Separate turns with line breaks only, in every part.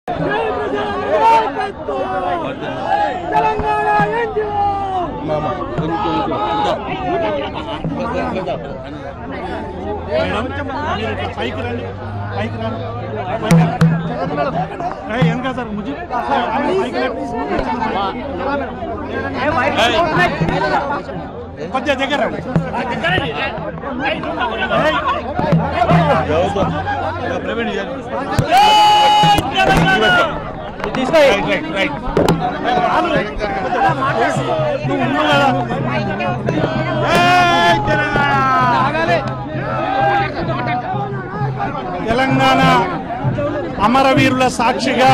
Telangana NGO
మీరు ఇట్లా పైకి రండి పైకి రండి పైకి రండి. ఏయ్, వెనక సార్ ముజి పైకి రండి. కొద్దిగా దగ్గర రండి. ఏయ్. నువ్వు ఉన్నావు కదా ఏయ్, తెలంగాణ తెలంగాణ అమరవీరుల సాక్షిగా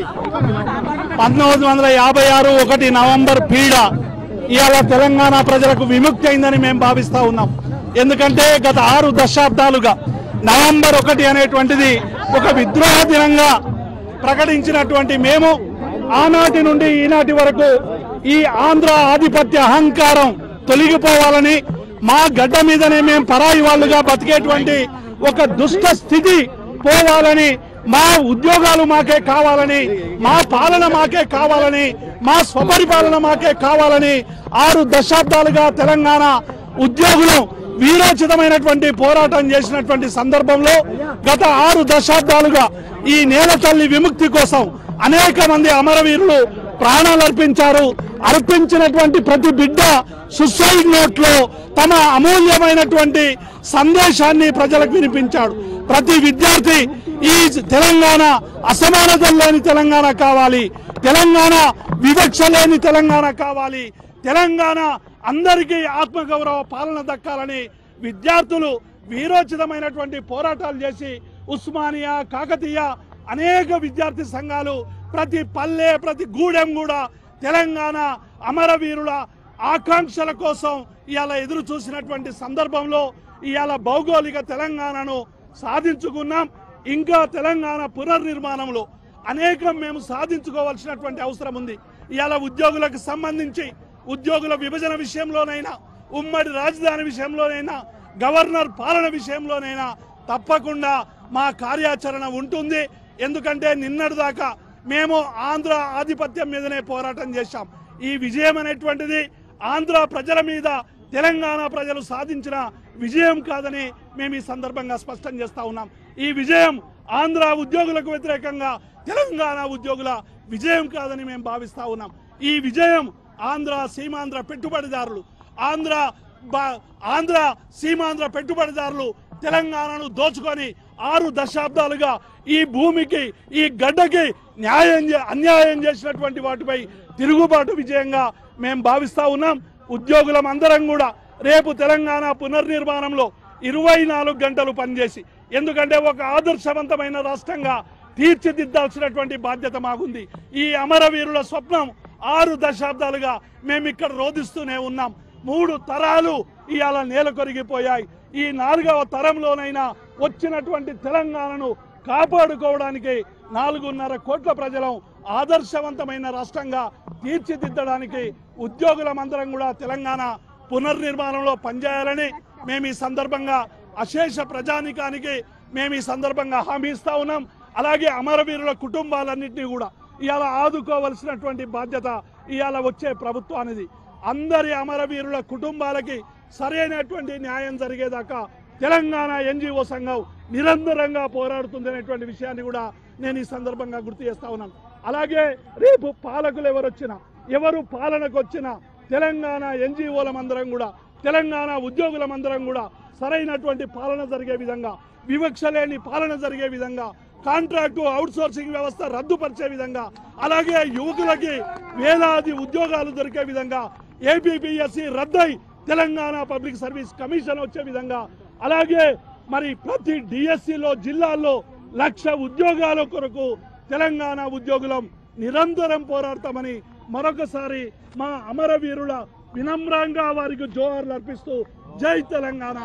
పంతొమ్మిది వందల యాభై ఆరు ఒకటి నవంబర్ పీడ ఇవాళ తెలంగాణ ప్రజలకు విముక్తి అయిందని మేము భావిస్తా ఉన్నాం ఎందుకంటే గత ఆరు దశాబ్దాలుగా నవంబర్ ఒకటి అనేటువంటిది ఒక విద్రోహ దినంగా ప్రకటించినటువంటి మేము ఆనాటి నుండి ఈనాటి వరకు ఈ ఆంధ్ర ఆధిపత్య అహంకారం తొలగిపోవాలని మా గడ్డ మీదనే మేము పరాయి వాళ్ళుగా బతికేటువంటి ఒక దుష్ట స్థితి పోవాలని మా ఉద్యోగాలు మాకే కావాలని మా పాలన మాకే కావాలని మా స్వపరిపాలన మాకే కావాలని ఆరు దశాబ్దాలుగా తెలంగాణ ఉద్యోగులు వీరోచితమైనటువంటి పోరాటం చేసినటువంటి సందర్భంలో గత ఆరు దశాబ్దాలుగా ఈ నేల తల్లి విముక్తి కోసం అనేక మంది అమరవీరులు ప్రాణాలు అర్పించారు అర్పించినటువంటి ప్రతి బిడ్డ సుసైడ్ నోట్ లో తమ అమూల్యమైనటువంటి సందేశాన్ని ప్రజలకు వినిపించాడు ప్రతి విద్యార్థి ఈ తెలంగాణ అసమానతలు లేని తెలంగాణ కావాలి తెలంగాణ వివక్ష లేని తెలంగాణ కావాలి తెలంగాణ అందరికీ ఆత్మగౌరవ పాలన దక్కాలని విద్యార్థులు వీరోచితమైనటువంటి పోరాటాలు చేసి ఉస్మానియా కాకతీయ అనేక విద్యార్థి సంఘాలు ప్రతి పల్లె ప్రతి గూడెం కూడా తెలంగాణ అమరవీరుల ఆకాంక్షల కోసం ఇవాళ ఎదురు చూసినటువంటి సందర్భంలో ఇవాళ భౌగోళిక తెలంగాణను సాధించుకున్నాం ఇంకా తెలంగాణ పునర్నిర్మాణంలో అనేకం మేము సాధించుకోవాల్సినటువంటి అవసరం ఉంది ఇవాళ ఉద్యోగులకు సంబంధించి ఉద్యోగుల విభజన విషయంలోనైనా ఉమ్మడి రాజధాని విషయంలోనైనా గవర్నర్ పాలన విషయంలోనైనా తప్పకుండా మా కార్యాచరణ ఉంటుంది ఎందుకంటే నిన్నటి దాకా మేము ఆంధ్ర ఆధిపత్యం మీదనే పోరాటం చేశాం ఈ విజయం అనేటువంటిది ఆంధ్ర ప్రజల మీద తెలంగాణ ప్రజలు సాధించిన విజయం కాదని మేము ఈ సందర్భంగా స్పష్టం చేస్తా ఉన్నాం ఈ విజయం ఆంధ్ర ఉద్యోగులకు వ్యతిరేకంగా తెలంగాణ ఉద్యోగుల విజయం కాదని మేము భావిస్తా ఉన్నాం ఈ విజయం ఆంధ్ర సీమాంధ్ర పెట్టుబడిదారులు ఆంధ్ర బా- ఆంధ్ర సీమాంధ్ర పెట్టుబడిదారులు తెలంగాణను దోచుకొని ఆరు దశాబ్దాలుగా ఈ భూమికి ఈ గడ్డకి న్యాయం చే- అన్యాయం చేసినటువంటి వాటిపై తిరుగుబాటు విజయంగా మేము భావిస్తా ఉన్నాం ఉద్యోగులం అందరం కూడా రేపు తెలంగాణ పునర్నిర్మాణంలో ఇరవై నాలుగు గంటలు పనిచేసి ఎందుకంటే ఒక ఆదర్శవంతమైన రాష్ట్రంగా తీర్చిదిద్దాల్సినటువంటి బాధ్యత మాకుంది ఈ అమరవీరుల స్వప్నం ఆరు దశాబ్దాలుగా మేము ఇక్కడ రోధిస్తూనే ఉన్నాం మూడు తరాలు ఇవాళ నేల కొరిగిపోయాయి ఈ నాలుగవ తరంలోనైనా వచ్చినటువంటి తెలంగాణను కాపాడుకోవడానికి నాలుగున్నర కోట్ల ప్రజలం ఆదర్శవంతమైన రాష్ట్రంగా తీర్చిదిద్దడానికి ఉద్యోగులమందరం కూడా తెలంగాణ పునర్నిర్మాణంలో పనిచేయాలని మేము ఈ సందర్భంగా అశేష ప్రజానికానికి మేము ఈ సందర్భంగా హామీ ఇస్తా ఉన్నాం అలాగే అమరవీరుల కుటుంబాలన్నింటినీ కూడా ఇవాళ ఆదుకోవలసినటువంటి బాధ్యత ఇవాళ వచ్చే ప్రభుత్వానిది అందరి అమరవీరుల కుటుంబాలకి సరైనటువంటి న్యాయం జరిగేదాకా తెలంగాణ ఎన్జిఓ సంఘం నిరంతరంగా పోరాడుతుంది అనేటువంటి విషయాన్ని కూడా నేను ఈ సందర్భంగా గుర్తు చేస్తా ఉన్నాను అలాగే రేపు పాలకులు ఎవరు వచ్చినా ఎవరు పాలనకు వచ్చినా తెలంగాణ ఎన్జిఓలమందరం కూడా తెలంగాణ ఉద్యోగులమందరం కూడా సరైనటువంటి పాలన జరిగే విధంగా వివక్ష లేని పాలన జరిగే విధంగా కాంట్రాక్టు అవుట్సోర్సింగ్ వ్యవస్థ రద్దుపరిచే విధంగా అలాగే యువకులకి వేలాది ఉద్యోగాలు దొరికే విధంగా ఏపీపీఎస్సి రద్దై తెలంగాణ పబ్లిక్ సర్వీస్ కమిషన్ వచ్చే విధంగా అలాగే మరి ప్రతి డిఎస్సిలో జిల్లాల్లో లక్ష ఉద్యోగాల కొరకు తెలంగాణ ఉద్యోగులం నిరంతరం పోరాడతామని మరొకసారి మా అమరవీరుల వినమ్రంగా వారికి జోహార్లు అర్పిస్తూ జై తెలంగాణ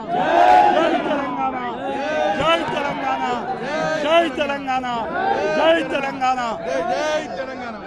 జై తెలంగాణ జై తెలంగాణ జై తెలంగాణ జై తెలంగాణ
జై తెలంగాణ